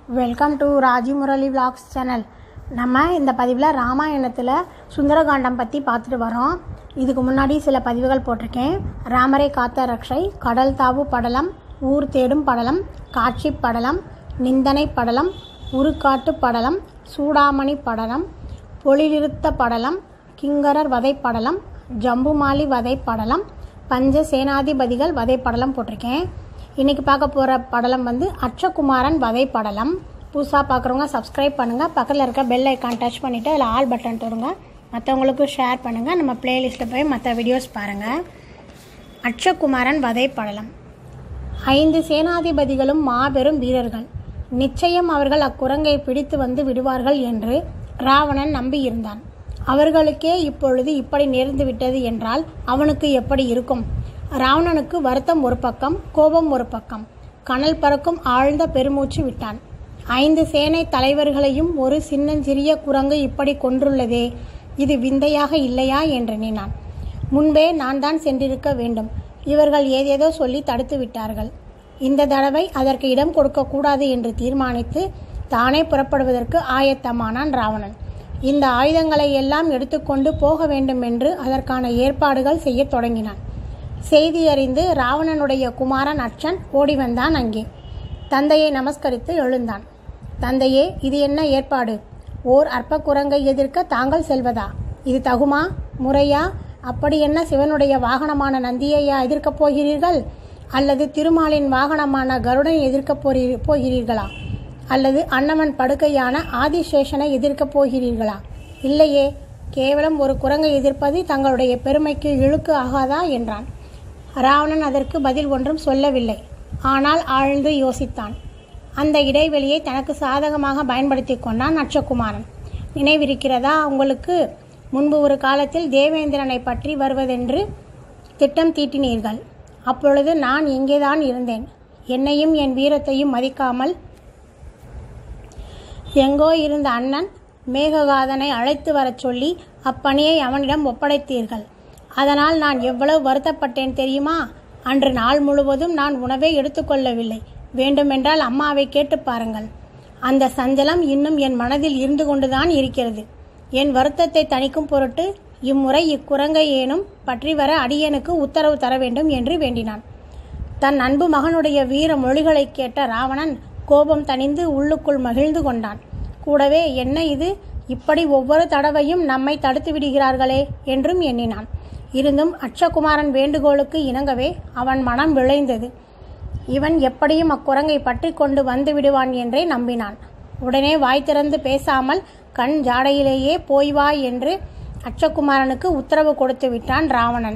welcome to Raji Murali vlogs channel நம்ம இந்த பதிவில் ராமாயணத்தில் சுந்தரகாண்டம் பற்றி பார்த்துட்டு வரோம் இதுக்கு முன்னாடி சில பதிவுகள் போட்டிருக்கேன் ராமரை காத்த ரக்ஷை கடல் தாவு படலம் ஊர் தேடும் படலம் காட்சி படலம் நிந்தனை படலம் உருக்காட்டு படலம் சூடாமணி படலம் பொழிலிருத்த படலம் கிங்கரர் வதை படலம் ஜம்புமாலி வதை படலம் பஞ்ச சேனாதிபதிகள் வதை படலம் போட்டிருக்கேன் இன்றைக்கி பார்க்க போகிற படலம் வந்து அச்சகுமாரன் வதை படலம் புதுசாக பார்க்குறவங்க சப்ஸ்கிரைப் பண்ணுங்கள் பக்கத்தில் இருக்க பெல் ஐக்கான் டச் பண்ணிவிட்டு அதில் ஆல் பட்டன் தொடுங்க மற்றவங்களுக்கும் ஷேர் பண்ணுங்கள் நம்ம பிளேலிஸ்ட்டில் போய் மற்ற வீடியோஸ் பாருங்கள் அச்சகுமாரன் வதை படலம் ஐந்து சேனாதிபதிகளும் மாபெரும் வீரர்கள் நிச்சயம் அவர்கள் அக்குரங்கை பிடித்து வந்து விடுவார்கள் என்று ராவணன் நம்பியிருந்தான் அவர்களுக்கே இப்பொழுது இப்படி நேர்ந்து விட்டது என்றால் அவனுக்கு எப்படி இருக்கும் ராவணனுக்கு வருத்தம் ஒரு பக்கம் கோபம் ஒரு பக்கம் கனல் பறக்கும் ஆழ்ந்த பெருமூச்சு விட்டான் ஐந்து சேனை தலைவர்களையும் ஒரு சின்னஞ்சிறிய குரங்கு இப்படி கொன்றுள்ளதே இது விந்தையாக இல்லையா என்று எண்ணினான் முன்பே நான் தான் சென்றிருக்க வேண்டும் இவர்கள் ஏதேதோ சொல்லி தடுத்து விட்டார்கள் இந்த தடவை அதற்கு இடம் கொடுக்கக்கூடாது என்று தீர்மானித்து தானே புறப்படுவதற்கு ஆயத்தமானான் ராவணன் இந்த ஆயுதங்களை எல்லாம் எடுத்துக்கொண்டு போக வேண்டும் என்று அதற்கான ஏற்பாடுகள் செய்யத் தொடங்கினான் செய்தி அறிந்து ராவணனுடைய குமாரன் அச்சன் ஓடி வந்தான் அங்கே தந்தையை நமஸ்கரித்து எழுந்தான் தந்தையே இது என்ன ஏற்பாடு ஓர் அற்ப குரங்கை எதிர்க்க தாங்கள் செல்வதா இது தகுமா முறையா அப்படி என்ன சிவனுடைய வாகனமான நந்தியையா எதிர்க்கப் போகிறீர்கள் அல்லது திருமாலின் வாகனமான கருடன் எதிர்க்கப் போறீ போகிறீர்களா அல்லது அன்னவன் படுக்கையான ஆதிசேஷனை எதிர்க்கப் போகிறீர்களா இல்லையே கேவலம் ஒரு குரங்கை எதிர்ப்பது தங்களுடைய பெருமைக்கு இழுக்கு ஆகாதா என்றான் ராவணன் அதற்கு பதில் ஒன்றும் சொல்லவில்லை ஆனால் ஆழ்ந்து யோசித்தான் அந்த இடைவெளியை தனக்கு சாதகமாக பயன்படுத்தி கொண்டான் நட்சகுமாரன் நினைவிருக்கிறதா உங்களுக்கு முன்பு ஒரு காலத்தில் தேவேந்திரனை பற்றி வருவதென்று திட்டம் தீட்டினீர்கள் அப்பொழுது நான் இங்கேதான் இருந்தேன் என்னையும் என் வீரத்தையும் மதிக்காமல் எங்கோ இருந்த அண்ணன் மேககாதனை அழைத்து வரச் சொல்லி அப்பணியை அவனிடம் ஒப்படைத்தீர்கள் அதனால் நான் எவ்வளவு வருத்தப்பட்டேன் தெரியுமா அன்று நாள் முழுவதும் நான் உணவே எடுத்துக்கொள்ளவில்லை வேண்டுமென்றால் அம்மாவை கேட்டு பாருங்கள் அந்த சஞ்சலம் இன்னும் என் மனதில் இருந்து கொண்டுதான் இருக்கிறது என் வருத்தத்தை தணிக்கும் பொருட்டு இம்முறை இக்குரங்கை ஏனும் பற்றி வர அடியனுக்கு உத்தரவு தர வேண்டும் என்று வேண்டினான் தன் அன்பு மகனுடைய வீர மொழிகளை கேட்ட ராவணன் கோபம் தணிந்து உள்ளுக்குள் மகிழ்ந்து கொண்டான் கூடவே என்ன இது இப்படி ஒவ்வொரு தடவையும் நம்மை தடுத்து விடுகிறார்களே என்றும் எண்ணினான் இருந்தும் அச்சகுமாரன் வேண்டுகோளுக்கு இணங்கவே அவன் மனம் விளைந்தது இவன் எப்படியும் அக்குரங்கை பற்றி கொண்டு வந்து விடுவான் என்றே நம்பினான் உடனே வாய் திறந்து பேசாமல் கண் ஜாடையிலேயே போய் வா என்று அச்சகுமாரனுக்கு உத்தரவு கொடுத்து விட்டான் ராவணன்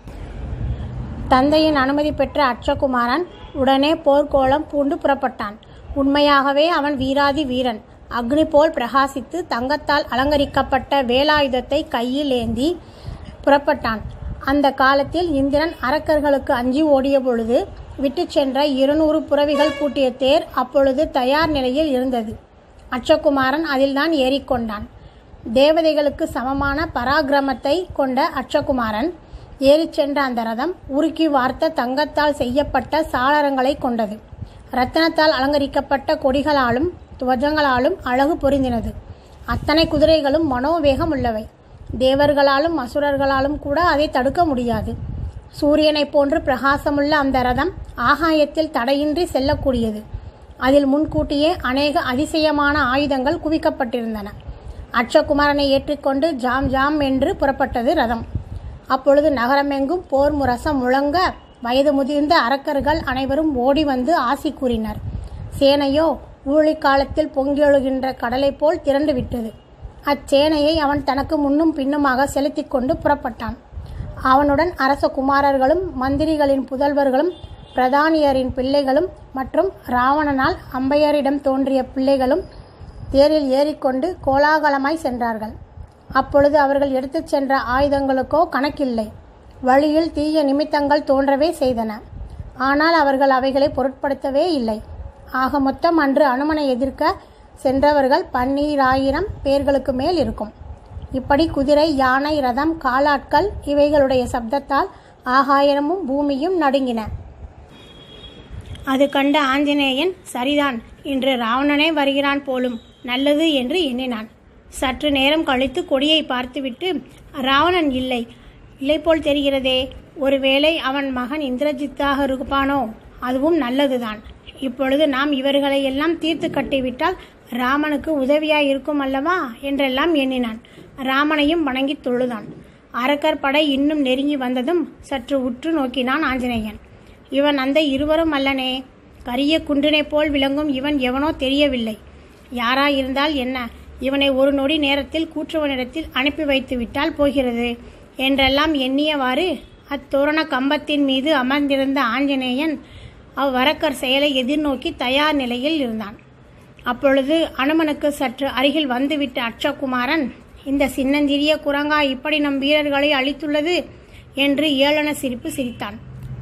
தந்தையின் அனுமதி பெற்ற அச்சகுமாரன் உடனே போர்க்கோளம் பூண்டு புறப்பட்டான் உண்மையாகவே அவன் வீராதி வீரன் அக்னி போல் பிரகாசித்து தங்கத்தால் அலங்கரிக்கப்பட்ட வேலாயுதத்தை கையில் ஏந்தி புறப்பட்டான் அந்த காலத்தில் இந்திரன் அரக்கர்களுக்கு அஞ்சி ஓடிய பொழுது விட்டு சென்ற இருநூறு புறவிகள் பூட்டிய தேர் அப்பொழுது தயார் நிலையில் இருந்தது அச்சகுமாரன் அதில்தான் ஏறிக்கொண்டான் தேவதைகளுக்கு சமமான பராக்கிரமத்தை கொண்ட அச்சகுமாரன் ஏறிச் சென்ற அந்த ரதம் உருக்கி வார்த்த தங்கத்தால் செய்யப்பட்ட சாளரங்களை கொண்டது ரத்தினத்தால் அலங்கரிக்கப்பட்ட கொடிகளாலும் துவஜங்களாலும் அழகு பொருந்தினது அத்தனை குதிரைகளும் மனோவேகம் உள்ளவை தேவர்களாலும் அசுரர்களாலும் கூட அதை தடுக்க முடியாது சூரியனைப் போன்று பிரகாசமுள்ள அந்த ரதம் ஆகாயத்தில் தடையின்றி செல்லக்கூடியது அதில் முன்கூட்டியே அநேக அதிசயமான ஆயுதங்கள் குவிக்கப்பட்டிருந்தன அச்சகுமாரனை ஏற்றிக்கொண்டு ஜாம் ஜாம் என்று புறப்பட்டது ரதம் அப்பொழுது நகரமெங்கும் போர் முரசம் முழங்க வயது முதிர்ந்த அரக்கர்கள் அனைவரும் ஓடி வந்து ஆசி கூறினர் சேனையோ ஊழிக்காலத்தில் பொங்கெழுகின்ற கடலை போல் திரண்டு விட்டது அச்சேனையை அவன் தனக்கு முன்னும் பின்னுமாக செலுத்தி கொண்டு புறப்பட்டான் அவனுடன் அரச குமாரர்களும் மந்திரிகளின் புதல்வர்களும் பிரதானியரின் பிள்ளைகளும் மற்றும் ராவணனால் அம்பையரிடம் தோன்றிய பிள்ளைகளும் தேரில் ஏறிக்கொண்டு கோலாகலமாய் சென்றார்கள் அப்பொழுது அவர்கள் எடுத்துச் சென்ற ஆயுதங்களுக்கோ கணக்கில்லை வழியில் தீய நிமித்தங்கள் தோன்றவே செய்தன ஆனால் அவர்கள் அவைகளை பொருட்படுத்தவே இல்லை ஆக மொத்தம் அன்று அனுமனை எதிர்க்க சென்றவர்கள் பன்னீராயிரம் பேர்களுக்கு மேல் இருக்கும் இப்படி குதிரை யானை ரதம் காலாட்கள் இவைகளுடைய சப்தத்தால் ஆகாயமும் பூமியும் நடுங்கின அது கண்ட ஆஞ்சநேயன் சரிதான் இன்று ராவணனே வருகிறான் போலும் நல்லது என்று எண்ணினான் சற்று நேரம் கழித்து கொடியை பார்த்துவிட்டு ராவணன் இல்லை இல்லை போல் தெரிகிறதே ஒருவேளை அவன் மகன் இந்திரஜித்தாக இருப்பானோ அதுவும் நல்லதுதான் இப்பொழுது நாம் இவர்களை எல்லாம் தீர்த்து கட்டிவிட்டால் ராமனுக்கு உதவியாய் இருக்கும் அல்லவா என்றெல்லாம் எண்ணினான் ராமனையும் வணங்கி தொழுதான் அரக்கர் படை இன்னும் நெருங்கி வந்ததும் சற்று உற்று நோக்கினான் ஆஞ்சநேயன் இவன் அந்த இருவரும் அல்லனே கரிய குன்றினைப் போல் விளங்கும் இவன் எவனோ தெரியவில்லை யாராயிருந்தால் என்ன இவனை ஒரு நொடி நேரத்தில் கூற்றுவனிடத்தில் அனுப்பி வைத்து விட்டால் போகிறது என்றெல்லாம் எண்ணியவாறு அத்தோரண கம்பத்தின் மீது அமர்ந்திருந்த ஆஞ்சநேயன் அவ்வரக்கர் செயலை எதிர்நோக்கி தயார் நிலையில் இருந்தான் அப்பொழுது அனுமனுக்கு சற்று அருகில் வந்துவிட்ட அட்சகுமாரன் இந்த சின்னஞ்சிறிய குரங்கா இப்படி நம் வீரர்களை அழித்துள்ளது என்று ஏளன சிரிப்பு சிரித்தான்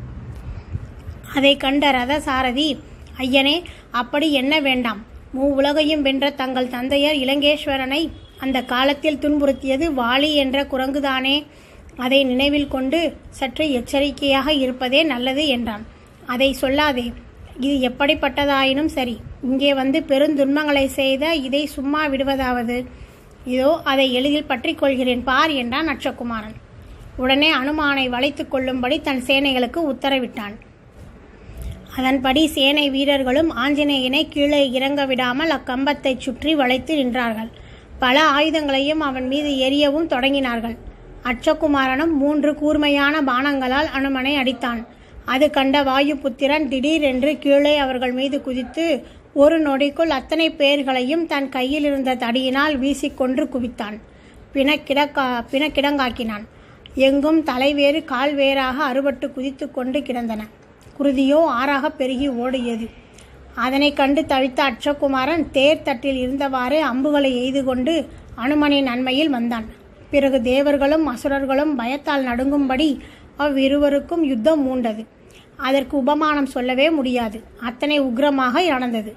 அதை கண்ட ரத சாரதி ஐயனே அப்படி என்ன வேண்டாம் மூ உலகையும் வென்ற தங்கள் தந்தையர் இலங்கேஸ்வரனை அந்த காலத்தில் துன்புறுத்தியது வாலி என்ற குரங்குதானே அதை நினைவில் கொண்டு சற்று எச்சரிக்கையாக இருப்பதே நல்லது என்றான் அதை சொல்லாதே இது எப்படிப்பட்டதாயினும் சரி இங்கே வந்து பெருந்துன்பங்களை செய்த இதை சும்மா விடுவதாவது இதோ அதை எளிதில் பற்றி கொள்கிறேன் பார் என்றான் நட்சகுமாரன் உடனே அனுமானை வளைத்துக் கொள்ளும்படி தன் சேனைகளுக்கு உத்தரவிட்டான் அதன்படி சேனை வீரர்களும் ஆஞ்சநேயனை கீழே இறங்க விடாமல் அக்கம்பத்தைச் சுற்றி வளைத்து நின்றார்கள் பல ஆயுதங்களையும் அவன் மீது எரியவும் தொடங்கினார்கள் அச்சகுமாரனும் மூன்று கூர்மையான பானங்களால் அனுமனை அடித்தான் அது கண்ட வாயுபுத்திரன் திடீரென்று கீழே அவர்கள் மீது குதித்து ஒரு நொடிக்குள் அத்தனை பேர்களையும் தன் கையில் இருந்த தடியினால் வீசிக்கொன்று குவித்தான் பிணக்கிடக்கா பிணக்கிடங்காக்கினான் எங்கும் தலைவேறு கால் வேறாக அறுபட்டு குதித்து கொண்டு கிடந்தன குருதியோ ஆறாக பெருகி ஓடியது அதனை கண்டு தவித்த அட்சகுமாரன் தேர் தட்டில் இருந்தவாறே அம்புகளை எய்து கொண்டு அனுமனின் நன்மையில் வந்தான் பிறகு தேவர்களும் அசுரர்களும் பயத்தால் நடுங்கும்படி அவ்விருவருக்கும் யுத்தம் மூண்டது அதற்கு உபமானம் சொல்லவே முடியாது அத்தனை உக்ரமாக நடந்தது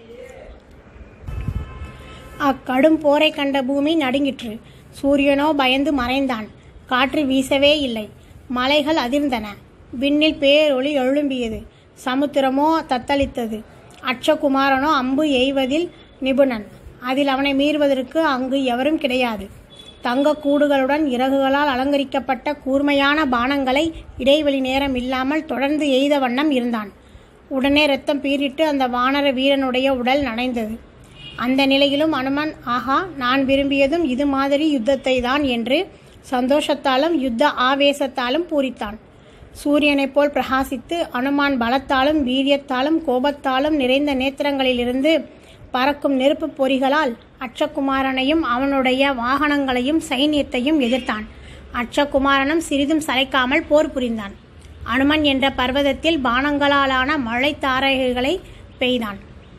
அக்கடும் போரை கண்ட பூமி நடுங்கிற்று சூரியனோ பயந்து மறைந்தான் காற்று வீசவே இல்லை மலைகள் அதிர்ந்தன விண்ணில் பேரொளி எழும்பியது சமுத்திரமோ தத்தளித்தது அட்சகுமாரனோ அம்பு எய்வதில் நிபுணன் அதில் அவனை மீறுவதற்கு அங்கு எவரும் கிடையாது தங்க கூடுகளுடன் இறகுகளால் அலங்கரிக்கப்பட்ட கூர்மையான பானங்களை இடைவெளி நேரம் இல்லாமல் தொடர்ந்து எய்த வண்ணம் இருந்தான் உடனே ரத்தம் பீறிட்டு அந்த வானர வீரனுடைய உடல் நனைந்தது அந்த நிலையிலும் அனுமன் ஆஹா நான் விரும்பியதும் இது மாதிரி யுத்தத்தை தான் என்று சந்தோஷத்தாலும் யுத்த ஆவேசத்தாலும் பூரித்தான் சூரியனைப் போல் பிரகாசித்து அனுமான் பலத்தாலும் வீரியத்தாலும் கோபத்தாலும் நிறைந்த நேத்திரங்களிலிருந்து பறக்கும் நெருப்புப் பொறிகளால் அட்சகுமாரனையும் அவனுடைய வாகனங்களையும் சைன்யத்தையும் எதிர்த்தான் அட்சகுமாரனும் சிறிதும் சளைக்காமல் போர் புரிந்தான் அனுமன் என்ற பர்வதத்தில் பானங்களாலான மழை தாரகைகளை பெய்தான்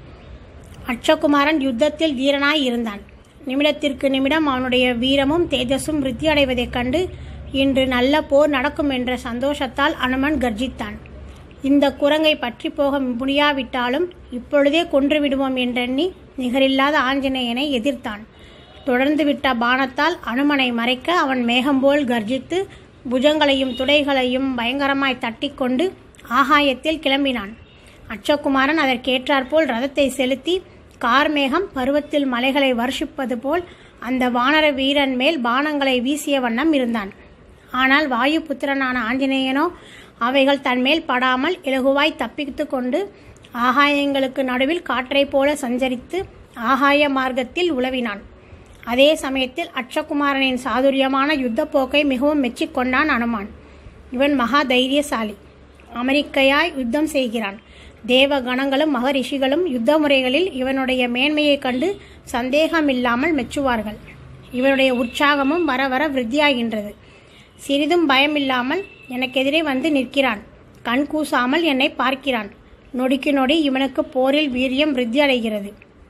அட்சகுமாரன் யுத்தத்தில் வீரனாய் இருந்தான் நிமிடத்திற்கு நிமிடம் அவனுடைய வீரமும் தேஜஸும் விருத்தி அடைவதைக் கண்டு இன்று நல்ல போர் நடக்கும் என்ற சந்தோஷத்தால் அனுமன் கர்ஜித்தான் இந்த குரங்கை பற்றி போக முடியாவிட்டாலும் இப்பொழுதே கொன்று விடுவோம் என்றெண்ணி நிகரில்லாத ஆஞ்சநேயனை எதிர்த்தான் தொடர்ந்து விட்ட பானத்தால் அனுமனை மறைக்க அவன் மேகம் போல் கர்ஜித்து புஜங்களையும் துடைகளையும் பயங்கரமாய் தட்டிக்கொண்டு ஆகாயத்தில் கிளம்பினான் அச்சகுமாரன் அதற்கேற்றாற்போல் ரதத்தை செலுத்தி கார்மேகம் பருவத்தில் மலைகளை வருஷிப்பது போல் அந்த வானர வீரன் மேல் பானங்களை வீசிய வண்ணம் இருந்தான் ஆனால் வாயு புத்திரனான ஆஞ்சநேயனோ அவைகள் தன்மேல் படாமல் இலகுவாய் தப்பித்து கொண்டு ஆகாயங்களுக்கு நடுவில் காற்றைப் போல சஞ்சரித்து ஆகாய மார்க்கத்தில் உலவினான் அதே சமயத்தில் அட்சகுமாரனின் சாதுரியமான யுத்த போக்கை மிகவும் மெச்சிக்கொண்டான் அனுமான் இவன் மகா தைரியசாலி அமெரிக்கையாய் யுத்தம் செய்கிறான் தேவ கணங்களும் மகரிஷிகளும் யுத்த முறைகளில் இவனுடைய மேன்மையைக் கண்டு சந்தேகமில்லாமல் மெச்சுவார்கள் இவனுடைய உற்சாகமும் வர வர விருத்தியாகின்றது சிறிதும் பயமில்லாமல் எனக்கெதிரே வந்து நிற்கிறான் கண் கூசாமல் என்னை பார்க்கிறான் நொடிக்கு நொடி இவனுக்கு போரில் வீரியம் விருத்தி அடைகிறது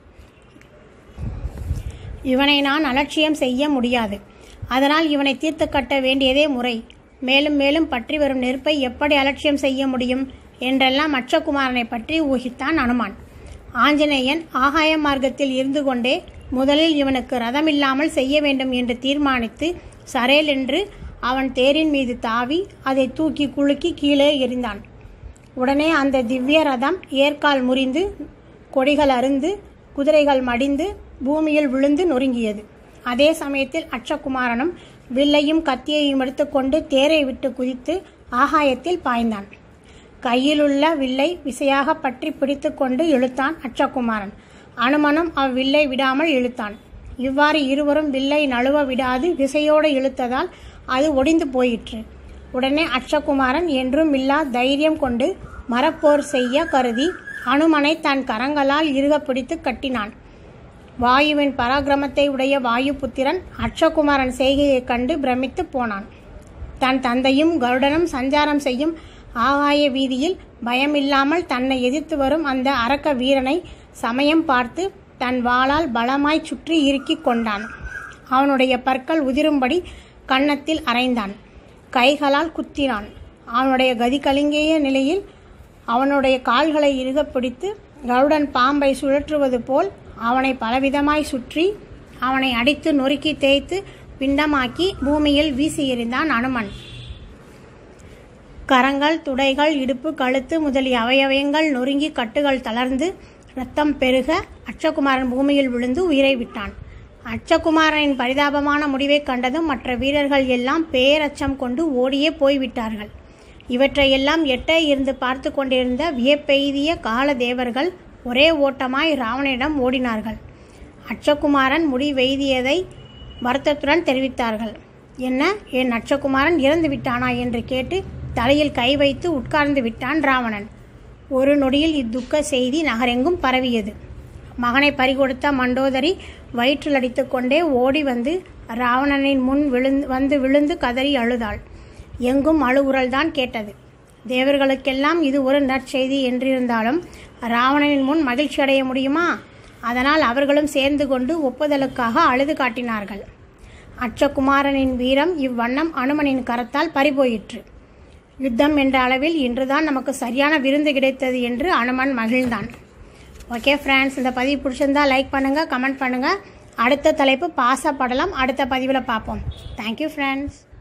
இவனை நான் அலட்சியம் செய்ய முடியாது அதனால் இவனை தீர்த்து கட்ட வேண்டியதே முறை மேலும் மேலும் பற்றி வரும் நெருப்பை எப்படி அலட்சியம் செய்ய முடியும் என்றெல்லாம் அட்சகுமாரனை பற்றி ஊகித்தான் அனுமான் ஆஞ்சநேயன் ஆகாய மார்க்கத்தில் இருந்து கொண்டே முதலில் இவனுக்கு ரதமில்லாமல் செய்ய வேண்டும் என்று தீர்மானித்து சரேல் என்று அவன் தேரின் மீது தாவி அதை தூக்கி குலுக்கி கீழே எறிந்தான் உடனே அந்த திவ்ய ரதம் ஏற்கால் முறிந்து கொடிகள் அருந்து குதிரைகள் மடிந்து பூமியில் விழுந்து நொறுங்கியது அதே சமயத்தில் அட்சகுமாரனும் வில்லையும் கத்தியையும் எடுத்துக்கொண்டு தேரை விட்டு குதித்து ஆகாயத்தில் பாய்ந்தான் கையிலுள்ள வில்லை விசையாக பற்றி பிடித்து கொண்டு இழுத்தான் அட்சகுமாரன் அனுமனும் அவ்வில்லை விடாமல் இழுத்தான் இவ்வாறு இருவரும் வில்லை நழுவ விடாது விசையோடு இழுத்ததால் அது ஒடிந்து போயிற்று உடனே அட்சகுமாரன் என்றும் இல்லா தைரியம் கொண்டு மரப்போர் செய்ய கருதி அனுமனை தன் கரங்களால் இறுக பிடித்து கட்டினான் வாயுவின் பராக்கிரமத்தை உடைய வாயுபுத்திரன் அட்சகுமாரன் செய்கையைக் கண்டு பிரமித்து போனான் தன் தந்தையும் கருடனும் சஞ்சாரம் செய்யும் ஆகாய வீதியில் பயமில்லாமல் தன்னை எதிர்த்து வரும் அந்த அரக்க வீரனை சமயம் பார்த்து தன் வாளால் பலமாய் சுற்றி இறுக்கிக் கொண்டான் அவனுடைய பற்கள் உதிரும்படி கன்னத்தில் அரைந்தான் கைகளால் குத்தினான் அவனுடைய கதி கலிங்கிய நிலையில் அவனுடைய கால்களை இறுகப் பிடித்து கருடன் பாம்பை சுழற்றுவது போல் அவனை பலவிதமாய் சுற்றி அவனை அடித்து நொறுக்கி தேய்த்து பிண்டமாக்கி பூமியில் வீசி எறிந்தான் அனுமன் கரங்கள் துடைகள் இடுப்பு கழுத்து முதலிய அவயவயங்கள் நொறுங்கி கட்டுகள் தளர்ந்து ரத்தம் பெருக அட்சகுமாரன் பூமியில் விழுந்து உயிரை விட்டான் அட்சகுமாரனின் பரிதாபமான முடிவைக் கண்டதும் மற்ற வீரர்கள் எல்லாம் பேரச்சம் கொண்டு ஓடியே போய்விட்டார்கள் இவற்றையெல்லாம் எட்டே இருந்து பார்த்து கொண்டிருந்த வியப்பெய்திய கால தேவர்கள் ஒரே ஓட்டமாய் ராவணனிடம் ஓடினார்கள் அட்சகுமாரன் முடிவெய்தியதை வருத்தத்துடன் தெரிவித்தார்கள் என்ன என் அட்சகுமாரன் இறந்து விட்டானா என்று கேட்டு தலையில் கை வைத்து உட்கார்ந்து விட்டான் ராவணன் ஒரு நொடியில் இத்துக்க செய்தி நகரெங்கும் பரவியது மகனை பறிகொடுத்த மண்டோதரி வயிற்றில் அடித்துக்கொண்டே ஓடி வந்து ராவணனின் முன் விழுந்து வந்து விழுந்து கதறி அழுதாள் எங்கும் அழுகுரல்தான் கேட்டது தேவர்களுக்கெல்லாம் இது ஒரு நற்செய்தி என்றிருந்தாலும் ராவணனின் முன் மகிழ்ச்சி அடைய முடியுமா அதனால் அவர்களும் சேர்ந்து கொண்டு ஒப்புதலுக்காக அழுது காட்டினார்கள் அச்சகுமாரனின் வீரம் இவ்வண்ணம் அனுமனின் கரத்தால் பறிபோயிற்று யுத்தம் என்ற அளவில் இன்றுதான் நமக்கு சரியான விருந்து கிடைத்தது என்று அனுமன் மகிழ்ந்தான் ஓகே ஃப்ரெண்ட்ஸ் இந்த பதிவு பிடிச்சிருந்தா லைக் பண்ணுங்கள் கமெண்ட் பண்ணுங்கள் அடுத்த தலைப்பு பாசப்படலாம் அடுத்த பதிவில் பார்ப்போம் தேங்க்யூ ஃப்ரெண்ட்ஸ்